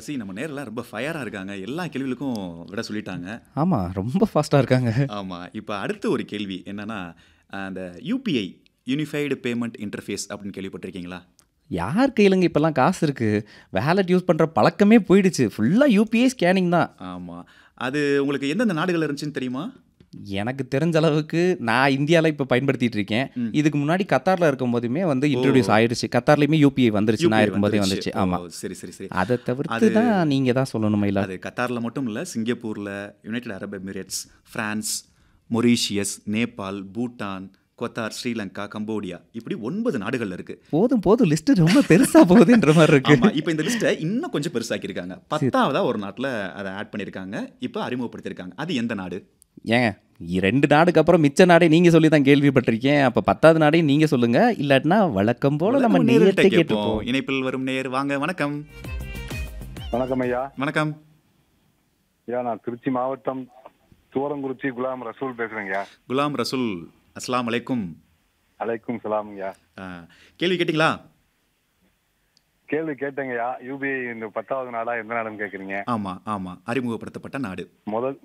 சசி நம்ம நேரெல்லாம் ரொம்ப ஃபயராக இருக்காங்க எல்லா கேள்விகளுக்கும் விட சொல்லிட்டாங்க ஆமாம் ரொம்ப ஃபாஸ்ட்டாக இருக்காங்க ஆமாம் இப்போ அடுத்த ஒரு கேள்வி என்னன்னா அந்த யூபிஐ யூனிஃபைடு பேமெண்ட் இன்டர்ஃபேஸ் அப்படின்னு கேள்விப்பட்டிருக்கீங்களா யார் கையிலங்க இப்போல்லாம் காசு இருக்குது வேலட் யூஸ் பண்ணுற பழக்கமே போயிடுச்சு ஃபுல்லாக யூபிஐ ஸ்கேனிங் தான் ஆமாம் அது உங்களுக்கு எந்தெந்த நாடுகள் இருந்துச்சுன்னு தெரியுமா எனக்கு தெரிஞ்ச அளவுக்கு நான் இந்தியாவில் இப்போ பயன்படுத்திட்டு இருக்கேன் ம். இதுக்கு முன்னாடி கத்தாரில் இருக்கும் போதுமே வந்து இன்ட்ரடியூஸ் ஆயிடுச்சு கத்தார்லையுமே யூபிஐ வந்துருச்சு நான் UPI இருக்கும்போதே வந்துச்சு ஓ, ஆமாம் சரி சரி சரி அதை தவிர்த்து தான் நீங்கள் தான் சொல்லணுமா இல்லை அது கத்தாரில் மட்டும் இல்லை சிங்கப்பூரில் United Arab Emirates France Mauritius Nepal Bhutan Qatar Sri Lanka Cambodia இப்படி ஒன்பது நாடுகள் இருக்கு போதும் போதும் லிஸ்ட்டு ரொம்ப பெருசாக போகுதுன்ற மாதிரி இருக்கு ஆமா இப்போ இந்த லிஸ்ட்டை இன்னும் கொஞ்சம் பெருசாக்கியிருக்காங்க பத்தாவதா ஒரு நாட்டில் அதை ஆட் பண்ணியிருக்காங்க இப்போ அறிமுகப்படுத்தியிருக்காங்க அது எந்த நாடு ஏங்க இ- ரெண்டு நாடுக்கு அப்புறம் மிச்ச நாடே நீங்கள் சொல்லி தான் கேள்விப்பட்டிருக்கேன் அப்போ பத்தாவது நாடையும் நீங்கள் சொல்லுங்கள் இல்லாட்டினா வழக்கம் போல் நம்ம நேர்கிட்ட நேரத்தை கேட்போம் கேட்டுப்போம் இணைப்பில் வரும் நேர் வாங்க வணக்கம் வணக்கம் ஐயா வணக்கம் ஐயா நான் திருச்சி மாவட்டம் தூரங்குறிச்சி குலாம் ரசூல் பேசுறேங்கய்யா குலாம் ரசூல் அஸ்ஸலாமு அலைக்கும் அலைக்கும் சலாம் ஐயா ஆ, கேள்வி கேட்டிங்களா கேள்வி கேட்டேங்கய்யா யூபிஐ இந்த பத்தாவது நாடா எந்த நாடுன்னு கேக்குறீங்க ஆமா ஆமா அறிமுகப்படுத்தப்பட்ட நாடு முதல்